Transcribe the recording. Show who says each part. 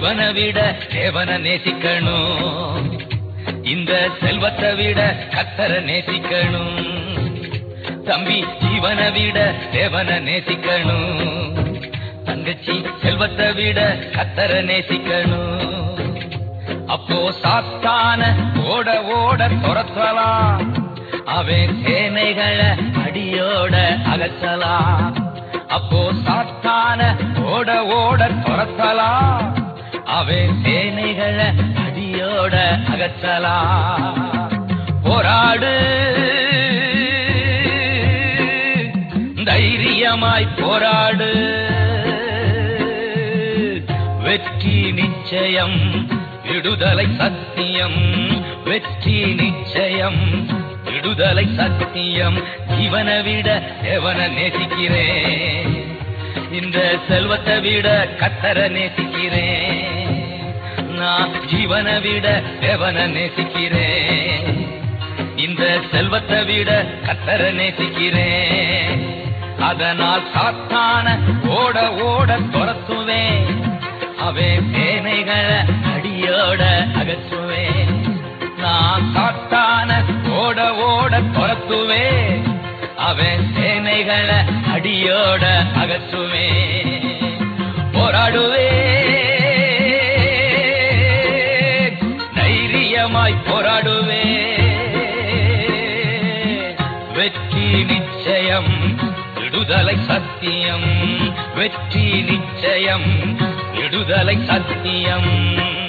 Speaker 1: ஜீவனை விட தேவனை நேசிக்கணும் இந்த செல்வத்தை விட கத்தரை நேசிக்கணும் தம்பி ஜீவனை விட தேவனை நேசிக்கணும் தங்கச்சி செல்வத்தை விட கத்தரை நேசிக்கணும் அப்போ சாத்தான ஓட ஓட துரத்தலாம் அவன் சேனைகளை அடியோட அகற்றலாம் அப்போ சாத்தான ஓட ஓட துரத்தலாம் அவன் சேனைகளை அடியோட அகற்றலாம் போராடு தைரியமாய் போராடு வெற்றி நிச்சயம் விடுதலை சத்தியம் வெற்றி நிச்சயம் விடுதலை சத்தியம் இவனை விட எவனை நேசிக்கிறேன் இந்த செல்வத்தை விட கத்தரை நேசிக்கிறேன் நான் ஜீவனை விட எவனை நேசிக்கிறேன் இந்த செல்வத்தை விட கத்தரை நேசிக்கிறேன் அதனால் சாத்தான ஓட ஓட துரத்துவேன் அவன் சேனைகளை அடியோட அகற்றுவேன் நான் சாத்தான ஓட ஓட துரத்துவேன் அவன் சேனைகளை அடியோட அகற்றுவேன் போராடுவேன் தைரியமாய் போராடுவேன் வெற்றி நிச்சயம் விடுதலை சத்தியம் வெற்றி நிச்சயம் விடுதலை சத்தியம்